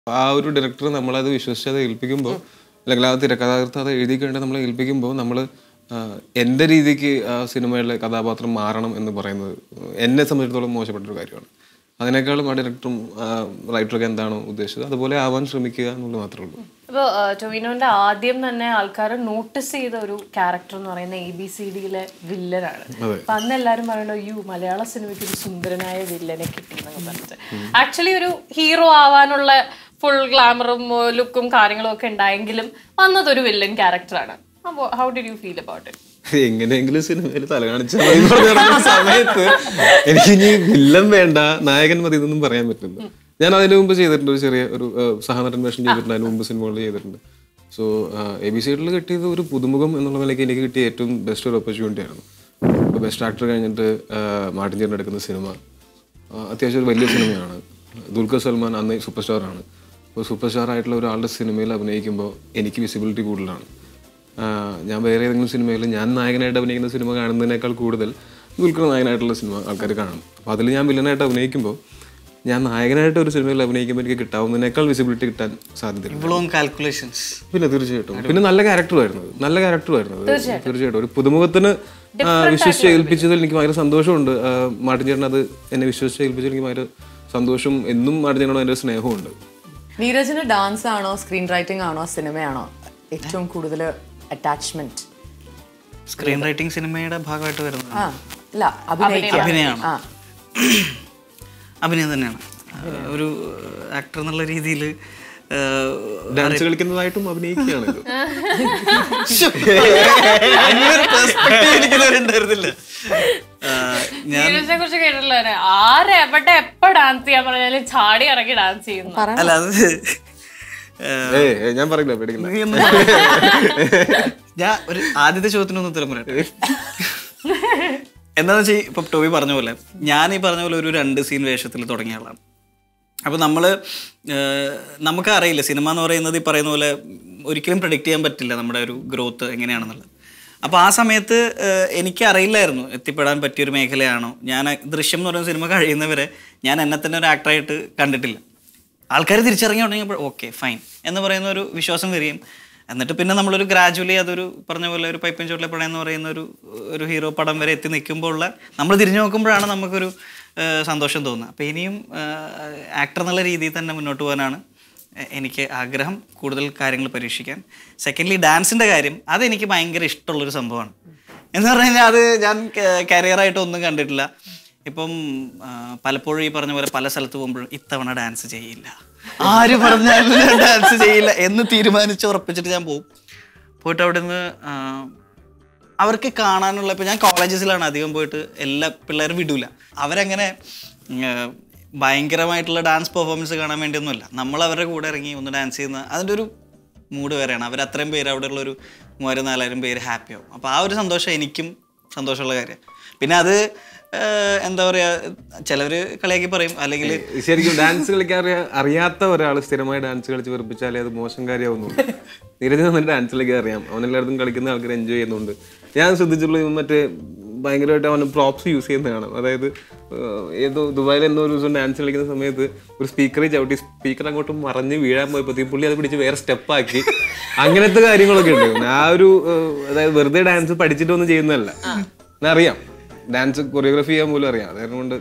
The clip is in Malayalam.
ആ ഒരു ഡയറക്ടർ നമ്മളത് വിശ്വസിച്ചത് ഏൽപ്പിക്കുമ്പോൾ അല്ലെങ്കിൽ ആ തിരക്കഥാകൃത്ത് അത് എഴുതി കഴിഞ്ഞാൽ നമ്മളെ ഏൽപ്പിക്കുമ്പോൾ നമ്മൾ എൻ്റെ രീതിക്ക് ആ സിനിമയിലെ കഥാപാത്രം മാറണം എന്ന് പറയുന്നത് എന്നെ സംബന്ധിച്ചിടത്തോളം മോശപ്പെട്ടൊരു കാര്യമാണ് അതിനേക്കാളും ആ ഡയറക്ടറും റൈറ്ററൊക്കെ എന്താണോ ഉദ്ദേശിച്ചത് അതുപോലെ ആവാൻ ശ്രമിക്കുക എന്നുള്ളത് മാത്രമേ ഉള്ളൂ ഇപ്പൊ ടൊവിനോന്റെ ആദ്യം തന്നെ ആൾക്കാർ നോട്ടീസ് ചെയ്ത ഒരു ക്യാരക്ടർ എന്ന് പറയുന്ന എ ബി സി ഡിയിലെ വില്ലനാണ് അപ്പൊ അന്ന് എല്ലാരും പറയണോ യു മലയാള സിനിമയ്ക്ക് ഒരു സുന്ദരനായ വില്ലനെ കിട്ടി എന്നൊക്കെ പറഞ്ഞിട്ട് ആക്ച്വലി ഒരു ഹീറോ ആവാനുള്ള ഫുൾ ഗ്ലാമറും ലുക്കും കാര്യങ്ങളും ഒക്കെ ഉണ്ടായെങ്കിലും വന്നത് ഒരു വില്ലൻ ക്യാരക്ടറാണ് അപ്പോൾ how did you feel about it എങ്ങനെയെങ്കിലും സിനിമയിൽ തല കാണിച്ചാൽ മതി എന്ന് പറഞ്ഞ് നടക്കുന്ന സമയത്ത് എനിക്ക് ഇനി വില്ലൻ വേണ്ട നായകൻ മതി എന്നൊന്നും പറയാൻ പറ്റില്ല ഞാൻ അതിന് മുമ്പ് ചെയ്തിട്ടുണ്ട് ഒരു ചെറിയ ഒരു ആ, സഹനടൻ വേഷം ചെയ്തിട്ടുണ്ട് അതിന് മുമ്പ് സിനിമകളിൽ ചെയ്തിട്ടുണ്ട് സോ എ ബി സൈഡിൽ കിട്ടിയത് ഒരു പുതുമുഖം എന്നുള്ള നിലയ്ക്ക് എനിക്ക് കിട്ടിയ ഏറ്റവും ബെസ്റ്റ് ഒരു ഓപ്പർച്യൂണിറ്റി ആയിരുന്നു ഇപ്പോൾ ബെസ്റ്റ് ആക്ടർ കഴിഞ്ഞിട്ട് ആ, മാർട്ടിൻ ചേട്ടൻ എടുക്കുന്ന സിനിമ ആ, അത്യാവശ്യം ഒരു വലിയ സിനിമയാണ് ദുൽഖർ സൽമാൻ അന്ന് സൂപ്പർ സ്റ്റാർ ആണ് അപ്പോൾ സൂപ്പർ സ്റ്റാർ ആയിട്ടുള്ള ഒരാളുടെ സിനിമയിൽ അഭിനയിക്കുമ്പോൾ എനിക്ക് വിസിബിലിറ്റി കൂടുതലാണ് ആ, ഞാൻ വേറെ ഏതെങ്കിലും സിനിമയിൽ ഞാൻ നായകനായിട്ട് അഭിനയിക്കുന്ന സിനിമ കാണുന്നതിനേക്കാൾ കൂടുതൽ ദുൽഖർ നായകനായിട്ടുള്ള സിനിമ ആൾക്കാർ കാണും അപ്പോൾ അതിൽ ഞാൻ വില്ലനായിട്ട് അഭിനയിക്കുമ്പോൾ ഞാൻ നായകനായിട്ട് ഒരു സിനിമയിൽ അഭിനയിക്കുമ്പോൾ എനിക്ക് കിട്ടാവുന്നതിനേക്കാൾ വിസിബിലിറ്റി കിട്ടാൻ സാധ്യതയില്ല ഇവളും കാൽക്കുലേഷൻസ് പിന്നെ തീർച്ചയായിട്ടും പിന്നെ നല്ല ക്യാരക്ടറുമായിരുന്നു അത്. നല്ല ക്യാരക്ടറുമായിരുന്നു അത്. തീർച്ചയായിട്ടും ഒരു പുതുമുഖത്തിന് ആ, വിശ്വസിച്ച് ഏൽപ്പിച്ചതിൽ എനിക്ക് ഭയങ്കര സന്തോഷമുണ്ട് ആ, മാർട്ടിൻ ചേട്ടൻ അത് എന്നെ വിശ്വസിച്ച് ഏൽപ്പിച്ചതിൽ എനിക്ക് ഭയങ്കര സന്തോഷം എന്നും മാർട്ടിൻ ചേട്ടനോട് എൻ്റെ സ്നേഹമുണ്ട് നീരജിന് ഡാൻസ് ആണോ സ്ക്രീൻ റൈറ്റിംഗ് ആണോ സിനിമയാണോ ഏറ്റവും കൂടുതൽ അറ്റാച്ച്മെന്റ് സ്ക്രീൻ റൈറ്റിംഗ് സിനിമയുടെ ഭാഗമായിട്ട് വരുന്നത് ആ അല്ല അഭിനയിക്കുക അഭിനയമാണ് ആ അഭിനയം തന്നെയാണ് ആഹ് ഒരു ആക്ടർ എന്നുള്ള രീതിയിൽ ഡാൻസ് കളിക്കുന്നതായിട്ടും അഭിനയിക്കുകയാണ് ഇത്. ഉണ്ടായിരുന്നില്ല ആഹ് ഞാൻ നീരജിനെ കുറിച്ച് കേട്ടില്ല ആരെവിടെ എപ്പോ ഡാൻസ് ചെയ്യാൻ പറഞ്ഞാലും ചാടി ഇറങ്ങി ഡാൻസ് ചെയ്യുന്നു അല്ല അത് ആഹ് ഏയ് ഏയ് ഞാൻ പറയില്ല പേടിക്കില്ല നീ ഒന്ന് ഞാൻ ഒരു ആദ്യത്തെ ചോദ്യത്തിനൊന്ന് ഉത്തരം പറയട്ടെ എന്താന്ന് വെച്ചാൽ ഇപ്പൊ ടോബി പറഞ്ഞ പോലെ ഞാൻ ഈ പറഞ്ഞ പോലെ ഒരു രണ്ട് സീൻ വേഷത്തിൽ തുടങ്ങിയ ആളാണ് അപ്പോൾ നമ്മൾ നമുക്ക് അറിയില്ല സിനിമ എന്ന് പറയുന്നത് ഈ പറയുന്ന പോലെ ഒരിക്കലും പ്രഡിക്റ്റ് ചെയ്യാൻ പറ്റില്ല നമ്മുടെ ഒരു ഗ്രോത്ത് എങ്ങനെയാണെന്നുള്ളത് അപ്പോൾ ആ സമയത്ത് ഏഹ്, എനിക്ക് അറിയില്ലായിരുന്നു എത്തിപ്പെടാൻ പറ്റിയൊരു മേഖലയാണോ ഞാൻ ദൃശ്യം എന്ന് പറയുന്ന സിനിമ കഴിയുന്നവരെ ഞാൻ എന്നെ തന്നെ ഒരു ആക്ടറായിട്ട് കണ്ടിട്ടില്ല ആൾക്കാർ തിരിച്ചറിഞ്ഞു തുടങ്ങിയപ്പോൾ ഓക്കെ ഫൈൻ എന്ന് പറയുന്ന ഒരു വിശ്വാസം വരികയും എന്നിട്ട് പിന്നെ നമ്മളൊരു ഗ്രാജുവലി അതൊരു പറഞ്ഞ പോലെ ഒരു പൈപ്പൻ ചോട്ടിലെ പടം എന്ന് പറയുന്ന ഒരു ഒരു ഹീറോ പടം വരെ എത്തി നിൽക്കുമ്പോൾ ഉള്ള നമ്മൾ തിരിഞ്ഞു നോക്കുമ്പോഴാണ് നമുക്കൊരു ആ, സന്തോഷം തോന്നുന്നത് അപ്പോൾ ഇനിയും ആക്ടർ എന്നുള്ള രീതിയിൽ തന്നെ മുന്നോട്ട് പോകാനാണ് എ- എനിക്ക് ആഗ്രഹം കൂടുതൽ കാര്യങ്ങൾ പരീക്ഷിക്കാൻ സെക്കൻഡ്ലി ഡാൻസിൻ്റെ കാര്യം അതെനിക്ക് ഭയങ്കര ഇഷ്ടമുള്ളൊരു സംഭവമാണ് എന്ന് പറഞ്ഞു കഴിഞ്ഞാൽ അത് ഞാൻ കരിയറായിട്ട് ഒന്നും കണ്ടിട്ടില്ല ഇപ്പം ആ, പലപ്പോഴും ഈ പറഞ്ഞ പോലെ പല സ്ഥലത്ത് പോകുമ്പോഴും ഇത്തവണ ഡാൻസ് ചെയ്യില്ല ആര് പറഞ്ഞാലും ഞാൻ ഡാൻസ് ചെയ്യില്ല എന്ന് തീരുമാനിച്ച് ഉറപ്പിച്ചിട്ട് ഞാൻ പോകും പോയിട്ട് അവിടെ നിന്ന് അവർക്ക് കാണാനുള്ള ഇപ്പം ഞാൻ കോളേജസിലാണ് അധികം പോയിട്ട് എല്ലാ പിള്ളേരും വിടൂല അവരങ്ങനെ ഉം, ആ, ഭയങ്കരമായിട്ടുള്ള ഡാൻസ് പെർഫോമൻസ് കാണാൻ വേണ്ടിയൊന്നുമല്ല നമ്മൾ അവരുടെ കൂടെ ഇറങ്ങി ഒന്ന് ഡാൻസ് ചെയ്യുന്ന അതിൻ്റെ ഒരു മൂഡ് വേറെയാണ് അവർ അത്രയും പേര് അവിടെ ഉള്ളൊരു മൂവായിരം നാലായിരം പേര് ഹാപ്പി ആവും അപ്പോൾ ആ ഒരു സന്തോഷം എനിക്കും സന്തോഷമുള്ള കാര്യമാണ് പിന്നെ അത് ആ, എന്താ പറയുക ചിലവർ കളിയാക്കി പറയും അല്ലെങ്കിൽ ശരിക്കും ഡാൻസ് കളിക്കാൻ അറിയാ- അറിയാത്ത ഒരാൾ സ്ഥിരമായി ഡാൻസ് കളിച്ച് വെറുപ്പിച്ചാലേ അത് മോശം കാര്യമാവുന്നുള്ളൂ നീരജ് നന്നായിട്ട് ഡാൻസ് കളിക്കാൻ അറിയാം അവൻ എല്ലായിടത്തും കളിക്കുന്ന ആൾക്കാർ എൻജോയ് ചെയ്യുന്നുണ്ട് ഞാൻ ശ്രദ്ധിച്ചിട്ടുള്ള ഇവൻ മറ്റേ ഭയങ്കരമായിട്ട് അവൻ പ്രോപ്സ് യൂസ് ചെയ്യുന്ന കാണാം അതായത് ഏഹ്, ഏതോ ദുബായിൽ എന്തോ ഒരു ദിവസം ഡാൻസ് കളിക്കുന്ന സമയത്ത് ഒരു സ്പീക്കറെ ചവിട്ടി സ്പീക്കർ അങ്ങോട്ട് മറിഞ്ഞ് വീഴാൻ പോയപ്പോഴത്തേക്കും പുള്ളി അത് പിടിച്ച് വേറെ സ്റ്റെപ്പാക്കി അങ്ങനത്തെ കാര്യങ്ങളൊക്കെ ഉണ്ട് ആ ഒരു ഏഹ്, അതായത് വെറുതെ ഡാൻസ് പഠിച്ചിട്ടൊന്നും ചെയ്യുന്നതല്ല ഞാൻ അറിയാം ഡാൻസ് കൊറിയോഗ്രാഫി ചെയ്യാൻ പോലും അറിയാം അതുകൊണ്ട്